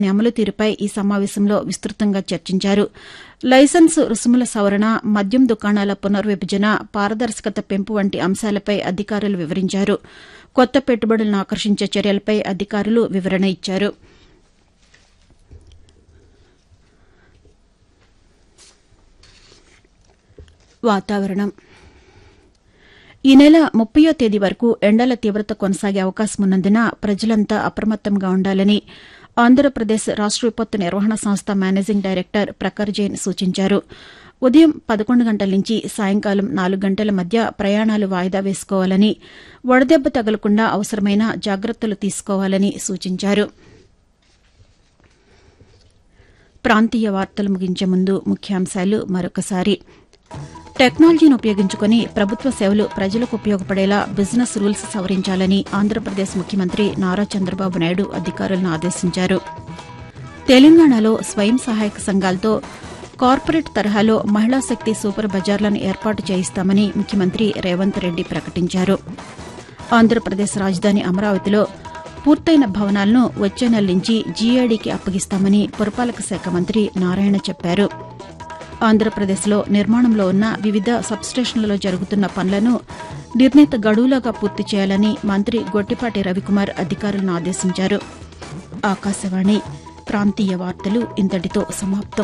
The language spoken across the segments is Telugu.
అమలు తీరుపై ఈ సమావేశంలో విస్తృతంగా చర్చించారు లైసెన్స్ రుసుముల సవరణ మద్యం దుకాణాల పునర్విభజన పారదర్శకత పెంపు వంటి అంశాలపై అధికారులు వివరించారు కొత్త పెట్టుబడులను ఆకర్షించే చర్యలపై అధికారులు వివరణ ఇచ్చారు వాతావరణం ఈ నెల ముప్పయో తేదీ వరకు ఎండల తీవ్రత కొనసాగే అవకాశం ఉన్నందున ప్రజలంతా అప్రమత్తంగా ఉండాలని ఆంధ్రప్రదేశ్ రాష్ట విపత్తు నిర్వహణ సంస్థ మేనేజింగ్ డైరెక్టర్ ప్రఖర్ జైన్ సూచించారు ఉదయం పదకొండు గంటల నుంచి సాయంకాలం నాలుగు గంటల మధ్య ప్రయాణాలు వాయిదా వేసుకోవాలని వడదెబ్బ తగలకుండా అవసరమైన జాగ్రత్తలు తీసుకోవాలని సూచించారు ప్రాంతీయ వార్తలు ముగించే ముందు ముఖ్యాంశాలు మరొకసారి టెక్నాలజీని ఉపయోగించుకుని ప్రభుత్వ సేవలు ప్రజలకు ఉపయోగపడేలా బిజినెస్ రూల్స్ సవరించాలని ఆంధ్రప్రదేశ్ ముఖ్యమంత్రి నారా చంద్రబాబు నాయుడు అధికారులను ఆదేశించారు తెలంగాణలో స్వయం సహాయక సంఘాలతో కార్పొరేట్ తరహాలో మహిళా శక్తి సూపర్ బజార్లను ఏర్పాటు చేయిస్తామని ముఖ్యమంత్రి రేవంత్ రెడ్డి ప్రకటించారు ఆంధ్రప్రదేశ్ రాజధాని అమరావతిలో పూర్తయిన భవనాలను వచ్చే నెల నుంచి జీఏడీకి అప్పగిస్తామని పురపాలక శాఖ మంత్రి నారాయణ చెప్పారు ఆంధ్రప్రదేశ్లో నిర్మాణంలో ఉన్న వివిధ సబ్స్టేషన్లలో జరుగుతున్న పనులను నిర్ణీత గడువులోగా పూర్తి చేయాలని మంత్రి గొట్టిపాటి రవికుమార్ అధికారులను ఆదేశించారు ఆకాశవాణి ప్రాంతీయ వార్తలు ఇంతటితో సమాప్తం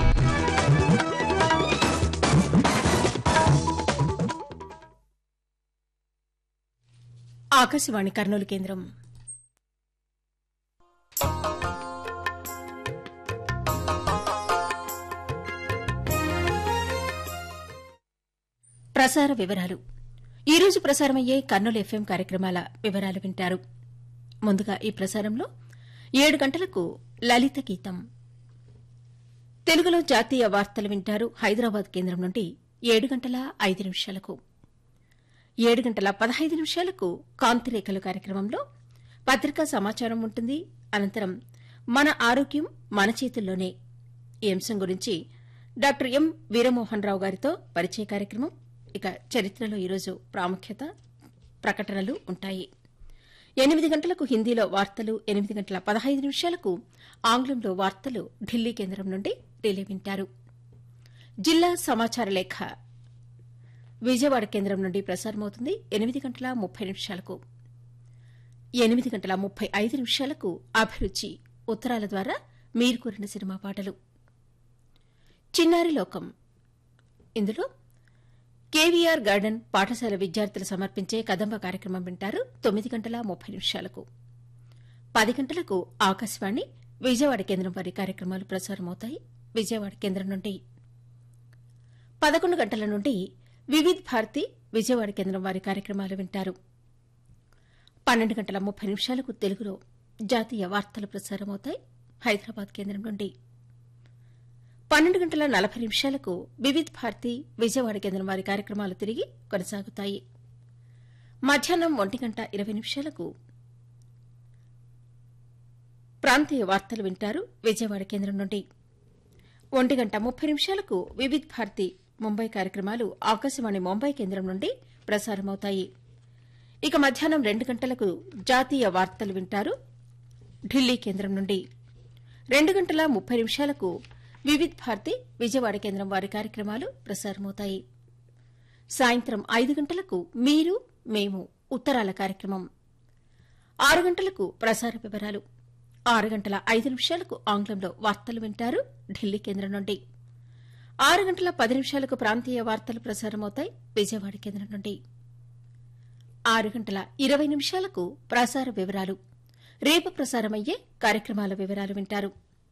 ఆకాశవాణి కర్నూలు కేంద్రం ప్రసార వివరాలు ఈరోజు ప్రసారమయ్యే కర్నూలు ఎఫ్ఎం కార్యక్రమాల వివరాలు వింటారు ముందుగా ఈ ప్రసారంలో ఏడు గంటలకు లలిత గీతం తెలుగులో జాతీయ వార్తలు వింటారు హైదరాబాద్ కేంద్రం నుండి ఏడు గంటల ఐదు నిమిషాలకు ఏడు గంటల పదహైదు నిమిషాలకు కాంతిరేఖలు కార్యక్రమంలో పత్రికా సమాచారం ఉంటుంది అనంతరం మన ఆరోగ్యం మన చేతుల్లోనే ఈ అంశం గురించి డాక్టర్ ఎం వీరమోహన్ రావు గారితో పరిచయ కార్యక్రమం ఇక చరిత్రలో ఈరోజు ప్రాముఖ్యత ప్రకటనలు ఉంటాయి ఎనిమిది గంటలకు హిందీలో వార్తలు ఎనిమిది గంటల పదహైదు నిమిషాలకు ఆంగ్లంలో వార్తలు ఢిల్లీ కేంద్రం నుండి రిలే వింటారు జిల్లా సమాచార లేఖ విజయవాడ కేంద్రం నుండి ప్రసారమవుతుంది ఎనిమిది గంటల ముప్పై నిమిషాలకు ఎనిమిది గంటల ముప్పై ఐదు నిమిషాలకు అభిరుచి ఉత్తరాల ద్వారా మీరు కోరిన సినిమా పాటలు చిన్నారి లోకం ఇందులో కేవీఆర్ గార్డెన్ పాఠశాల విద్యార్థులు సమర్పించే కదంబ కార్యక్రమం వింటారు తొమ్మిది గంటల ముప్పై నిమిషాలకు పది గంటలకు ఆకాశవాణి విజయవాడ కేంద్రం వారి కార్యక్రమాలు ప్రసారమవుతాయి విజయవాడ కేంద్రం నుండి పదకొండు గంటల నుండి వివిధ్ భారతి విజయవాడ కేంద్రం వారి కార్యక్రమాలు వింటారు పన్నెండు గంటల ముప్పై నిమిషాలకు తెలుగులో జాతీయ వార్తలు ప్రసారమవుతాయి హైదరాబాద్ కేంద్రం నుండి పన్నెండు గంటల నలభై నిమిషాలకు వివిధ్ భారతి విజయవాడ కేంద్రం వారి కార్యక్రమాలు తిరిగి కొనసాగుతాయి మధ్యాహ్నం ఒంటి గంట ఇరవై నిమిషాలకు ప్రాంతీయ వార్తలు వింటారు విజయవాడ కేంద్రం నుండి ఒంటి గంట ముప్పై నిమిషాలకు వివిధ్ భారతి ముంబై కార్యక్రమాలు ఆకాశవాణి ముంబై కేంద్రం నుండి ప్రసారమవుతాయి ఇక మధ్యాహ్నం రెండు గంటలకు జాతీయ వార్తలు వింటారు ఢిల్లీ కేంద్రం నుండి రెండు గంటల ముప్పై నిమిషాలకు వివిధ్ భారతి విజయవాడ కేంద్రం వారి కార్యక్రమాలు ప్రసారమవుతాయి సాయంత్రం ఐదు గంటలకు మీరు మేము ఉత్తరాల కార్యక్రమం ఆరు గంటలకు ప్రసార వివరాలు ఆరు గంటల ఐదు నిమిషాలకు ఆంగ్లంలో వార్తలు వింటారు ఢిల్లీ కేంద్రం నుండి ఆరు గంటల పది నిమిషాలకు ప్రాంతీయ వార్తలు ప్రసారమవుతాయి విజయవాడ కేంద్రం నుండి ఆరు గంటల ఇరవై నిమిషాలకు ప్రసార వివరాలు రేపు ప్రసారమయ్యే కార్యక్రమాల వివరాలు వింటారు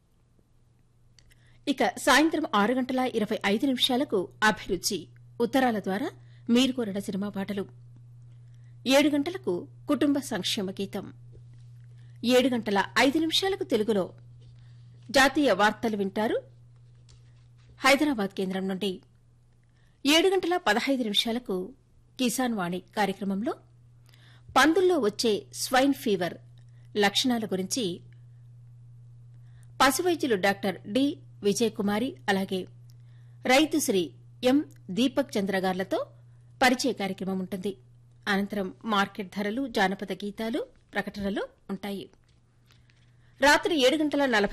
ఇక సాయంత్రం ఆరు గంటల ఇరవై ఐదు నిమిషాలకు అభిరుచి ఉత్తరాల ద్వారా మీరు కోరిన సినిమా పాటలు ఏడు గంటలకు కుటుంబ సంక్షేమ గీతం ఏడు గంటల ఐదు నిమిషాలకు తెలుగులో జాతీయ వార్తలు వింటారు హైదరాబాద్ కేంద్రం నుండి ఏడు గంటల పదహైదు నిమిషాలకు కిసాన్ వాణి కార్యక్రమంలో పందుల్లో వచ్చే స్వైన్ ఫీవర్ లక్షణాల గురించి పశువైద్యులు డాక్టర్ డి విజయకుమారి అలాగే రైతు శ్రీ ఎం దీపక్ చంద్రగార్లతో పరిచయ కార్యక్రమం ఉంటుంది అనంతరం మార్కెట్ ధరలు జానపద గీతాలు ప్రకటనలు ఉంటాయి రాత్రి ఏడు గంటల నలభై